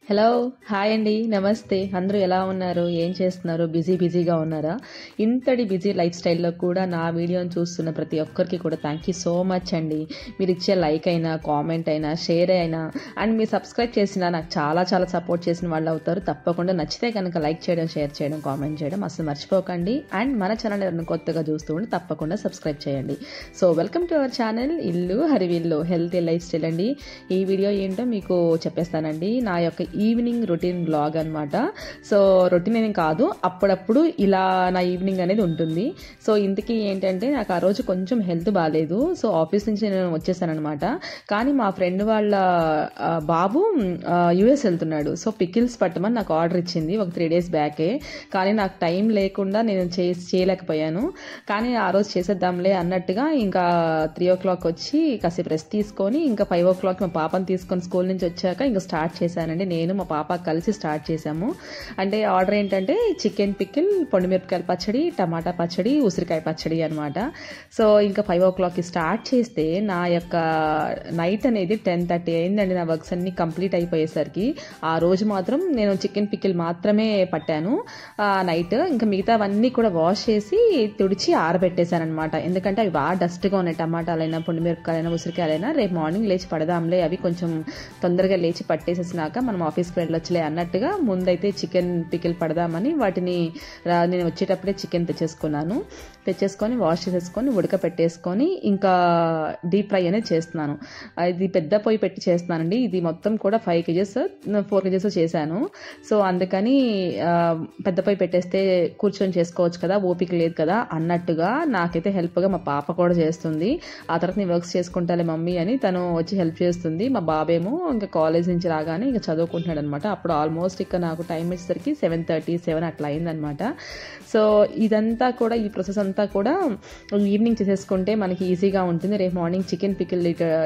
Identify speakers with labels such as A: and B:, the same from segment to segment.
A: Hello hi అండి నమస్తే అందరూ ఎలా ఉన్నారు ఏం చేస్తున్నారు బిజీ బిజీగా ఉన్నారా ఇంతటి బిజీ లైఫ్ స్టైల్లో కూడా నా వీడియోని చూస్తున్న ప్రతి ఒక్కరికి కూడా థ్యాంక్ యూ సో మచ్ అండి మీరు ఇచ్చే లైక్ అయినా కామెంట్ అయినా షేర్ అయినా అండ్ మీరు సబ్స్క్రైబ్ చేసినా నాకు చాలా చాలా సపోర్ట్ చేసిన వాళ్ళు అవుతారు తప్పకుండా నచ్చితే కనుక లైక్ చేయడం షేర్ చేయడం కామెంట్ చేయడం అసలు మర్చిపోకండి అండ్ మన ఛానల్ ఎవరైనా కొత్తగా చూస్తూ ఉంటే తప్పకుండా సబ్స్క్రైబ్ చేయండి so welcome to our channel Illu Harivillu healthy life style అండి ఈ వీడియో ఏంటో మీకు చెప్పేస్తానండి నా యొక్క ఈవినింగ్ రొటీన్ బ్లాగ్ అనమాట సో రొటీన్ ఏం కాదు అప్పుడప్పుడు ఇలా నా ఈవినింగ్ అనేది ఉంటుంది సో ఇంతకీ ఏంటంటే నాకు ఆ రోజు కొంచెం హెల్త్ బాగాలేదు సో ఆఫీస్ నుంచి నేను వచ్చేసానమాట కానీ మా ఫ్రెండ్ వాళ్ళ ఆ, బాబు యుఎస్ వెళ్తున్నాడు సో పికిల్స్ పట్టమని నాకు ఆర్డర్ ఇచ్చింది ఒక త్రీ డేస్ బ్యాకే కానీ నాకు టైం లేకుండా నేను చే చేయలేకపోయాను కానీ ఆ రోజు చేసేద్దాంలే అన్నట్టుగా ఇంకా త్రీ ఓ క్లాక్ వచ్చి కాసేపు రెస్ట్ తీసుకొని ఇంకా ఫైవ్ ఓ క్లాక్ మా పాపని తీసుకొని స్కూల్ నుంచి వచ్చాక ఇంకా స్టార్ట్ చేశానండి నేను మా పాప కలిసి స్టార్ట్ చేశాము అంటే ఆర్డర్ ఏంటంటే చికెన్ పికిల్ పొండిమిరపకాయల పచ్చడి టమాటా పచ్చడి ఉసిరికాయ పచ్చడి అనమాట సో ఇంకా ఫైవ్ ఓ క్లాక్కి స్టార్ట్ చేస్తే నా యొక్క నైట్ అనేది టెన్ థర్టీ అయిందండి నా వర్క్స్ అన్ని కంప్లీట్ అయిపోయేసరికి ఆ రోజు మాత్రం నేను చికెన్ పికిల్ మాత్రమే పట్టాను ఆ నైట్ ఇంకా మిగతావన్నీ కూడా వాష్ చేసి తుడిచి ఆరబెట్టేశాను అనమాట ఎందుకంటే అవి బాగా డస్ట్గా ఉన్నాయి టమాటాలైనా పొండిమిరపకాయలైనా ఉసిరికాయలైనా రేపు మార్నింగ్ లేచి పడదాంలే అవి కొంచెం తొందరగా లేచి పట్టేసేసినాక మనం ఆఫీస్కి వెళ్ళొచ్చులే అన్నట్టుగా ముందైతే చికెన్ పికిల్ పడదామని వాటిని రా- నేను వచ్చేటప్పుడే చికెన్ తెచ్చేసుకున్నాను తెచ్చేసుకొని వాష్ చేసేసుకొని ఉడకపెట్టేసుకొని ఇంకా డీప్ ఫ్రై అనేది చేస్తున్నాను ఇది పెద్ద పొయ్యి పెట్టి చేస్తున్నానండి ఇది మొత్తం కూడా ఫైవ్ కేజెస్ ఫోర్ కేజెస్ చేశాను సో అందుకని ఆ, పెద్ద పొయ్యి పెట్టేస్తే కూర్చొని చేసుకోవచ్చు కదా ఓపిక లేదు కదా అన్నట్టుగా నాకైతే హెల్ప్గా మా పాప కూడా చేస్తుంది ఆ తర్వాత నేను వర్క్స్ చేసుకుంటాలే మమ్మీ అని తను వచ్చి హెల్ప్ చేస్తుంది మా బాబేమో ఇంకా కాలేజ్ నుంచి రాగానే ఇంకా చదువుకుంటున్నాడు అనమాట అప్పుడు ఆల్మోస్ట్ ఇక నాకు టైం వచ్చేసరికి సెవెన్ థర్టీ సెవెన్ అట్లా అయిందనమాట సో ఇదంతా కూడా ఈ ప్రాసెస్ అంతా కూడా ఈవినింగ్ చేసేసుకుంటే మనకి ఈజీగా ఉంటుంది రేపు మార్నింగ్ చికెన్ పికిల్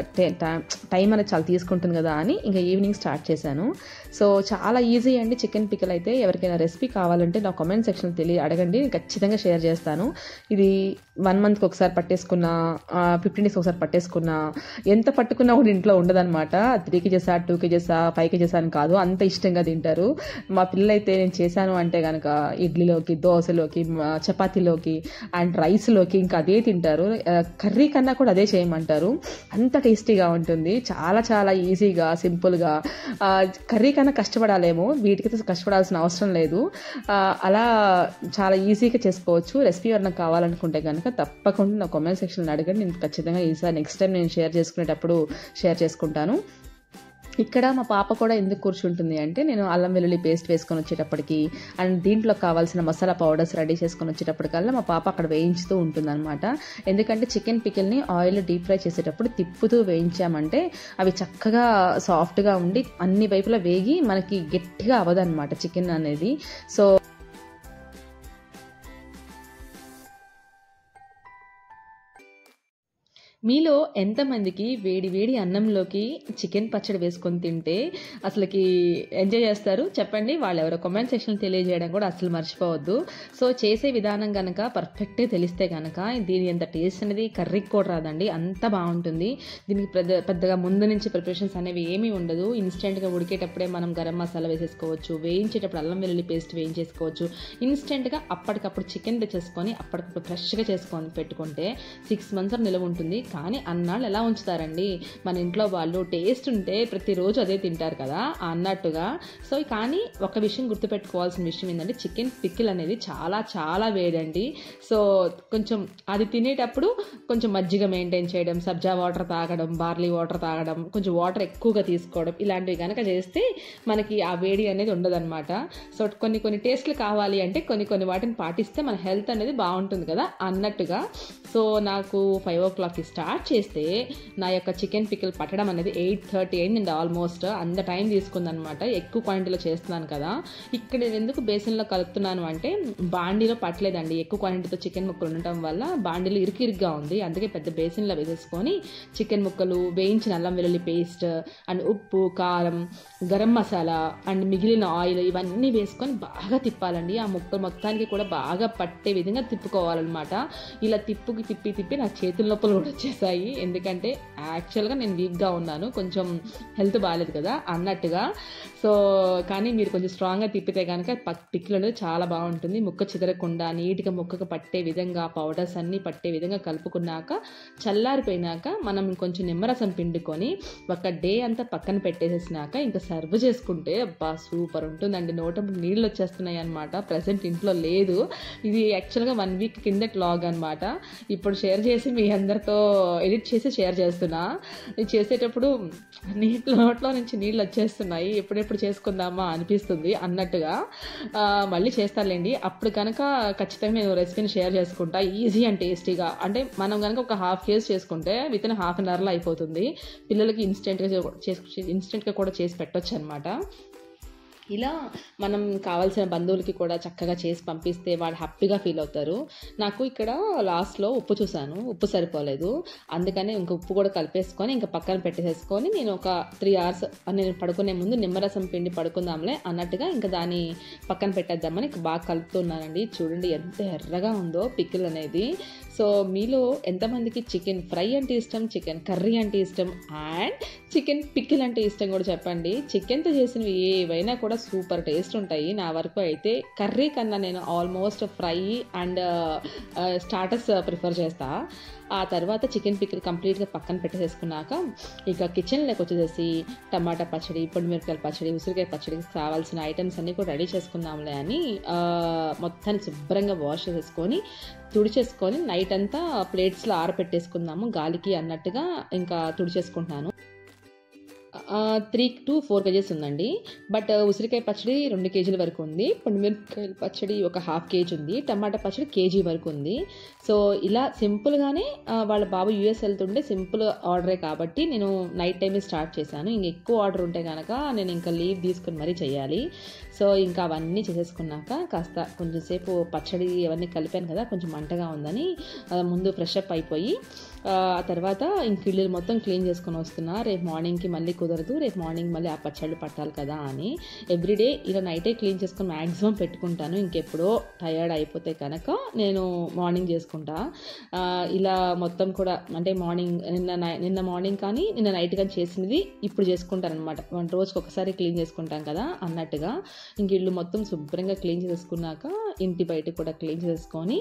A: టైం అనేది చాలా తీసుకుంటుంది కదా అని ఇంకా ఈవినింగ్ స్టార్ట్ చేశాను సో చాలా ఈజీ అండి చికెన్ పికిల్ అయితే ఎవరికైనా రెసిపీ కావాలంటే నా కామెంట్ సెక్షన్ తెలియ అడగండి నేను ఖచ్చితంగా షేర్ చేస్తాను ఇది వన్ మంత్కి ఒకసారి పట్టేసుకున్నా ఫిఫ్టీన్ డేస్ ఒకసారి పట్టేసుకున్నా ఎంత పట్టుకున్నా కూడా ఇంట్లో ఉండదన్నమాట త్రీ కేజెసా టూ కేజెసా ఫైవ్ కేజెసా అని కాదు అంత ఇష్టంగా తింటారు మా పిల్లలైతే నేను చేశాను అంటే కనుక ఇడ్లీలోకి దోశలోకి మ- చపాతీలోకి అండ్ రైస్లోకి ఇంకా అదే తింటారు ఆ, కర్రీ కన్నా కూడా అదే చేయమంటారు అంత టేస్టీగా ఉంటుంది చాలా చాలా ఈజీగా సింపుల్గా ఆ, కర్రీ కన్నా కష్టపడాలేమో వీటికైతే కష్టపడాల్సిన అవసరం లేదు ఆ, అలా చాలా ఈజీగా చేసుకోవచ్చు రెసిపీ ఎవరైనా కావాలనుకుంటే కనుక తప్పకుండా నా కామెంట్ సెక్షన్ అడగండి నేను ఖచ్చితంగా ఈసారి నెక్స్ట్ టైం నేను షేర్ చేసుకునేటప్పుడు షేర్ చేసుకుంటాను ఇక్కడ మా పాప కూడా ఎందుకు కూర్చుంటుంది అంటే నేను అల్లం వెల్లుల్లి పేస్ట్ వేసుకొని వచ్చేటప్పటికి అండ్ దీంట్లో కావాల్సిన మసాలా పౌడర్స్ రెడీ చేసుకొని వచ్చేటప్పటికల్లా మా పాప అక్కడ వేయించుతూ ఉంటుంది ఎందుకంటే చికెన్ పికిల్ని ఆయిల్ డీప్ ఫ్రై చేసేటప్పుడు తిప్పుతూ వేయించామంటే అవి చక్కగా సాఫ్ట్గా ఉండి అన్ని వైపులా వేగి మనకి గట్టిగా అవ్వదన్నమాట చికెన్ అనేది సో మీలో ఎంతమందికి వేడి వేడి అన్నంలోకి చికెన్ పచ్చడి వేసుకొని తింటే అసలుకి ఎంజాయ్ చేస్తారు చెప్పండి వాళ్ళు ఎవరో కామెంట్ సెక్షన్ తెలియజేయడం కూడా అసలు మర్చిపోవద్దు సో చేసే విధానం కనుక పర్ఫెక్ట్గా తెలిస్తే కనుక దీని ఎంత టేస్ట్ అనేది కర్రీకి కూడా రాదండి అంత బాగుంటుంది దీనికి పెద్ద పెద్దగా ముందు నుంచి ప్రిపరేషన్స్ అనేవి ఏమీ ఉండదు ఇన్స్టెంట్గా ఉడికేటప్పుడే మనం గరం మసాలా వేసేసుకోవచ్చు వేయించేటప్పుడు అల్లం వెల్లుల్లి పేస్ట్ వేయించేసుకోవచ్చు ఇన్స్టెంట్గా అప్పటికప్పుడు చికెన్ తెచ్చేసుకొని అప్పటికప్పుడు ఫ్రెష్గా చేసుకొని పెట్టుకుంటే సిక్స్ మంత్స్ నిలవ ఉంటుంది కానీ అన్నాళ్ళు ఎలా ఉంచుతారండి మన ఇంట్లో వాళ్ళు టేస్ట్ ఉంటే ప్రతిరోజు అదే తింటారు కదా అన్నట్టుగా సో కానీ ఒక విషయం గుర్తుపెట్టుకోవాల్సిన విషయం ఏంటంటే చికెన్ పికిల్ అనేది చాలా చాలా వేడండి సో కొంచెం అది తినేటప్పుడు కొంచెం మజ్జిగ మెయింటైన్ చేయడం సబ్జా వాటర్ తాగడం బార్లీ వాటర్ తాగడం కొంచెం వాటర్ ఎక్కువగా తీసుకోవడం ఇలాంటివి కనుక చేస్తే మనకి ఆ వేడి అనేది ఉండదన్నమాట సో కొన్ని కొన్ని టేస్ట్లు కావాలి అంటే కొన్ని కొన్ని వాటిని పాటిస్తే మన హెల్త్ అనేది బాగుంటుంది కదా అన్నట్టుగా సో నాకు ఫైవ్ ఓ క్లాక్కి స్టార్ట్ చేస్తే నా యొక్క చికెన్ పికిల్ పట్టడం అనేది ఎయిట్ థర్టీ అయిందండి ఆల్మోస్ట్ అంత టైం తీసుకుందనమాట ఎక్కువ క్వాంటిటీలో చేస్తున్నాను కదా ఇక్కడ నేను ఎందుకు బేసిన్లో కలుపుతున్నాను అంటే బాండీలో పట్టలేదండి ఎక్కువ క్వాంటిటీతో చికెన్ ముక్కలు ఉండటం వల్ల బాండీలో ఇరుకిరుగ్గా ఉంది అందుకే పెద్ద బేసిన్లో వేసేసుకొని చికెన్ ముక్కలు వేయించిన అల్లం వెల్లుల్లి పేస్ట్ అండ్ ఉప్పు కారం గరం మసాలా అండ్ మిగిలిన ఆయిల్ ఇవన్నీ వేసుకొని బాగా తిప్పాలండి ఆ ముక్కలు మొత్తానికి కూడా బాగా పట్టే విధంగా తిప్పుకోవాలన్నమాట ఇలా తిప్పుకి తిప్పి తిప్పి నా చేతుల నొప్పులు కూడా వచ్చాయి వచ్చేసాయి ఎందుకంటే యాక్చువల్గా నేను వీక్గా ఉన్నాను కొంచెం హెల్త్ బాగాలేదు కదా అన్నట్టుగా సో కానీ మీరు కొంచెం స్ట్రాంగ్గా తిప్పితే కనుక పిక్కిలు అనేది చాలా బాగుంటుంది ముక్క చిదరకుండా నీట్గా ముక్కకు పట్టే విధంగా పౌడర్స్ అన్నీ పట్టే విధంగా కలుపుకున్నాక చల్లారిపోయినాక మనం కొంచెం నిమ్మరసం పిండుకొని ఒక డే అంతా పక్కన పెట్టేసేసినాక ఇంకా సర్వ్ చేసుకుంటే అబ్బా సూపర్ ఉంటుందండి నోట నీళ్ళు వచ్చేస్తున్నాయి అనమాట ప్రజెంట్ ఇంట్లో లేదు ఇది యాక్చువల్గా వన్ వీక్ కిందటి లాగ్ అనమాట ఇప్పుడు షేర్ చేసి మీ అందరితో ఎడిట్ చేసి షేర్ చేస్తున్నా ఇది చేసేటప్పుడు నీటి నోట్లో నుంచి నీళ్ళు వచ్చేస్తున్నాయి ఎప్పుడెప్పుడు చేసుకుందామా అనిపిస్తుంది అన్నట్టుగా ఆ, మళ్ళీ చేస్తానులేండి అప్పుడు కనుక ఖచ్చితంగా నేను రెసిపీని షేర్ చేసుకుంటా ఈజీ అండ్ టేస్టీగా అంటే మనం కనుక ఒక హాఫ్ కేజీ చేసుకుంటే విత్ ఇన్ హాఫ్ అన్ అవర్లో అయిపోతుంది పిల్లలకి ఇన్స్టెంట్గా చేసి ఇన్స్టెంట్గా కూడా చేసి పెట్టొచ్చు అనమాట ఇలా మనం కావాల్సిన బంధువులకి కూడా చక్కగా చేసి పంపిస్తే వాళ్ళు హ్యాపీగా ఫీల్ అవుతారు నాకు ఇక్కడ లాస్ట్లో ఉప్పు చూసాను ఉప్పు సరిపోలేదు అందుకని ఇంకా ఉప్పు కూడా కలిపేసుకొని ఇంకా పక్కన పెట్టేసేసుకొని నేను ఒక త్రీ అవర్స్ నేను పడుకునే ముందు నిమ్మరసం పిండి పడుకుందాంలే అన్నట్టుగా ఇంకా దాన్ని పక్కన పెట్టేద్దామని ఇంకా బాగా కలుపుతున్నానండి చూడండి ఎంత ఎర్రగా ఉందో పికిల్ అనేది సో మీలో ఎంతమందికి చికెన్ ఫ్రై అంటే ఇష్టం చికెన్ కర్రీ అంటే ఇష్టం అండ్ చికెన్ పికిల్ అంటే ఇష్టం కూడా చెప్పండి చికెన్తో చేసినవి ఏవైనా కూడా సూపర్ టేస్ట్ ఉంటాయి నా వరకు అయితే కర్రీ కన్నా నేను almost fry and starters prefer చేస్తా ఆ తర్వాత చికెన్ పికిల్ కంప్లీట్గా పక్కన పెట్టేసుకున్నాక ఇక కిచెన్లోకి వచ్చేసేసి టమాటా పచ్చడి పొడిమిరపకాయల పచ్చడి ఉసిరికాయ పచ్చడికి కావాల్సిన ఐటమ్స్ అన్నీ కూడా రెడీ చేసుకుందాంలే అని ఆ, మొత్తాన్ని శుభ్రంగా వాష్ చేసేసుకొని తుడిచేసుకొని నైట్ అంతా ప్లేట్స్లో ఆరపెట్టేసుకుందాము గాలికి అన్నట్టుగా ఇంకా తుడిచేసుకుంటున్నాను త్రీ టు ఫోర్ కేజీస్ ఉందండి బట్ ఉసిరికాయ పచ్చడి రెండు కేజీల వరకు ఉంది పొడిమిరపకాయల పచ్చడి ఒక హాఫ్ కేజీ ఉంది టమాటా పచ్చడి కేజీ వరకు ఉంది సో ఇలా సింపుల్గానే ఆ, వాళ్ళ బాబు యూఎస్ వెళ్తుంటే సింపుల్ ఆర్డరే కాబట్టి నేను నైట్ టైమే స్టార్ట్ చేశాను ఇంక ఎక్కువ ఆర్డర్ ఉంటే కనుక నేను ఇంకా లీవ్ తీసుకుని మరీ చేయాలి సో ఇంకా అవన్నీ చేసేసుకున్నాక కాస్త కొంచెం సేపు పచ్చడి అవన్నీ కలిపాను కదా కొంచెం మంటగా ఉందని ఆ, ముందు ఫ్రెష్ అప్ అయిపోయి ఆ ఆ తర్వాత ఇంక ఇల్లు మొత్తం క్లీన్ చేసుకొని వస్తున్నా రేపు మార్నింగ్కి మళ్ళీ కుదరదు రేపు మార్నింగ్ మళ్ళీ ఆ పచ్చళ్ళు పట్టాలి కదా అని ఎవ్రీడే ఇలా నైటే క్లీన్ చేసుకొని మ్యాక్సిమం పెట్టుకుంటాను ఇంకెప్పుడో టయర్డ్ అయిపోతే కనుక నేను మార్నింగ్ చేసుకుంటా ఆ, ఇలా మొత్తం కూడా అంటే మార్నింగ్ నిన్న నై- నిన్న మార్నింగ్ కానీ నిన్న నైట్ కానీ చేసినది ఇప్పుడు చేసుకుంటాను అనమాట వన్ రోజుకి ఒకసారి క్లీన్ చేసుకుంటాం కదా అన్నట్టుగా ఇంక ఇల్లు మొత్తం శుభ్రంగా క్లీన్ చేసుకున్నాక ఇంటి బయట కూడా క్లీన్ చేసుకొని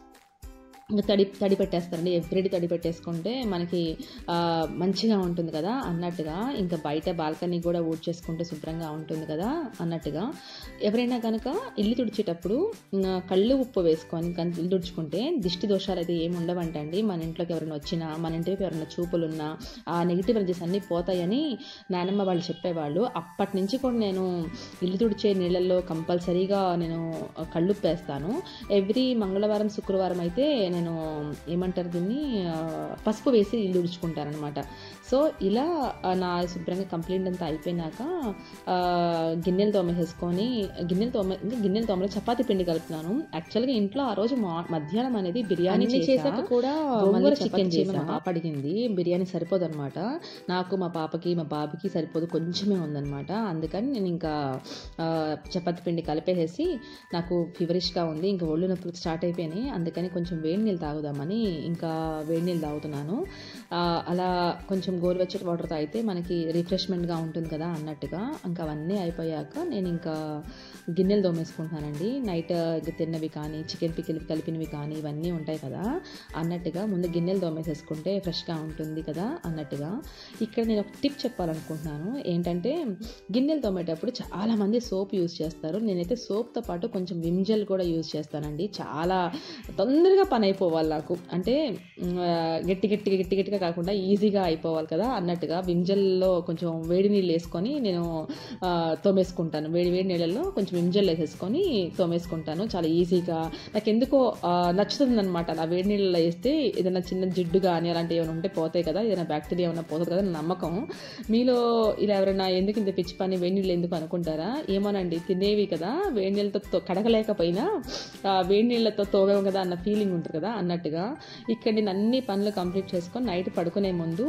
A: ఇంకా తడి తడి పెట్టేస్తారండి ఎవ్రీడే తడి పెట్టేసుకుంటే మనకి ఆ, మంచిగా ఉంటుంది కదా అన్నట్టుగా ఇంకా బయట బాల్కనీ కూడా ఊడ్ చేసుకుంటే శుభ్రంగా ఉంటుంది కదా అన్నట్టుగా ఎవరైనా కనుక ఇల్లు తుడిచేటప్పుడు ఆ, కళ్ళు ఉప్పు వేసుకొని కనుక ఇల్లు తుడుచుకుంటే దిష్టి దోషాలు అయితే ఏమి ఉండవంటండి మన ఇంట్లోకి ఎవరైనా వచ్చినా మన ఇంటికి ఎవరైనా చూపులున్నా ఆ నెగిటివ్ ఎనర్జీస్ అన్నీ పోతాయని నానమ్మ వాళ్ళు చెప్పేవాళ్ళు అప్పటి నుంచి కూడా నేను ఇల్లు తుడిచే నీళ్ళల్లో కంపల్సరీగా నేను కళ్ళు వేస్తాను ఎవ్రీ మంగళవారం శుక్రవారం అయితే నేను ఏమంటారు దీన్ని ఆ, పసుపు వేసి ఇల్లు ఉడుచుకుంటానమాట సో ఇలా ఆ, నా శుభ్రంగా కంప్లైంట్ అంతా అయిపోయినాక ఆ, గిన్నెలు తోమేసేసుకొని గిన్నెలు తోమ ఇంకా గిన్నెలు తోమలో చపాతీ పిండి కలుపుతున్నాను యాక్చువల్గా ఇంట్లో ఆ రోజు మా- మధ్యాహ్నం అనేది బిర్యానీ
B: అన్ని
A: చేసాక కూడా
B: గోంగూర
A: చికెన్
B: చికెన్
A: చేసి మా
B: చేసా.
A: పాప అడిగింది బిర్యానీ సరిపోదు అనమాట నాకు మా పాపకి మా బాబుకి సరిపోదు కొంచెమే ఉందన్నమాట అందుకని నేను ఇంకా ఆ, చపాతీ పిండి కలిపేసేసి నాకు ఫీవరిష్గా ఉంది ఇంకా ఒళ్ళు నొప్పులు స్టార్ట్ అయిపోయినాయి అందుకని కొంచెం వేడి నీళ్ళు తాగుదామని ఇంకా వేడి నీళ్ళు తాగుతున్నాను ఆ, అలా కొంచెం గోరువెచ్చటి వాటర్ తాగితే మనకి రిఫ్రెష్మెంట్గా ఉంటుంది కదా అన్నట్టుగా ఇంకా అవన్నీ అయిపోయాక నేను ఇంకా గిన్నెలు తోమేసుకుంటానండి నైట్ ఇంకా తిన్నవి కానీ చికెన్ పికిల్ కలిపినవి కానీ ఇవన్నీ ఉంటాయి కదా అన్నట్టుగా ముందు గిన్నెలు తోమేసేసుకుంటే ఫ్రెష్గా ఉంటుంది కదా అన్నట్టుగా ఇక్కడ నేను ఒక టిప్ చెప్పాలనుకుంటున్నాను ఏంటంటే గిన్నెలు తోమేటప్పుడు చాలామంది సోప్ యూజ్ చేస్తారు నేనైతే సోప్తో పాటు కొంచెం విమ్జెల్ కూడా యూజ్ చేస్తానండి చాలా తొందరగా పని అయిపోవాలి నాకు అంటే మ్, ఆ, గట్టి గట్టిగా గట్టి గట్టిగా కాకుండా ఈజీగా అయిపోవాలి కదా అన్నట్టుగా విమ్జెల్లో కొంచెం వేడి నీళ్ళు వేసుకొని నేను ఆ, తోమేసుకుంటాను వేడి వేడి నీళ్ళల్లో కొంచెం విమ్జెల్ వేసేసుకొని తోమేసుకుంటాను చాలా ఈజీగా నాకు ఎందుకో నచ్చుతుంది అనమాట అలా వేడి నీళ్ళలో వేస్తే ఏదైనా చిన్న జిడ్డు కానీ అలాంటివి ఏమైనా ఉంటే పోతాయి కదా ఏదైనా బ్యాక్టీరియా ఏమైనా పోతుంది కదా అని నమ్మకం మీలో ఇలా ఎవరైనా ఎందుకు ఇంత పిచ్చి పని వేడి నీళ్ళు ఎందుకు అనుకుంటారా ఏమోనండి తినేవి కదా వేడి నీళ్ళతో తో- కడగలేకపోయినా ఆ, వేడి నీళ్ళతో తోగాం కదా అన్న ఫీలింగ్ ఉంటుంది కదా అన్నట్టుగా ఇక్కడ నేను అన్ని పనులు కంప్లీట్ చేసుకొని నైట్ పడుకునే ముందు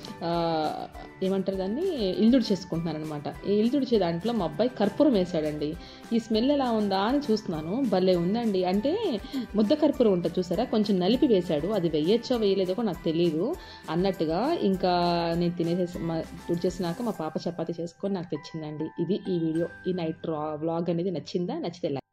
A: ఆ, ఏమంటారు దాన్ని ఇల్లుడు చేసుకుంటున్నాను అనమాట ఈ ఇల్లుడిచే దాంట్లో మా అబ్బాయి కర్పూరం వేశాడండి ఈ స్మెల్ ఎలా ఉందా అని చూస్తున్నాను భలే ఉందండి అంటే ముద్ద కర్పూరం ఉంటుంది చూసారా కొంచెం నలిపి వేశాడు అది వేయచ్చో వేయలేదో కూడా నాకు తెలియదు అన్నట్టుగా ఇంకా నేను తినేసేసి మా తుడిచేసినాక మా పాప చపాతీ చేసుకొని నాకు తెచ్చిందండి ఇది ఈ వీడియో ఈ నైట్ వ్లాగ్ అనేది నచ్చిందా నచ్చితే like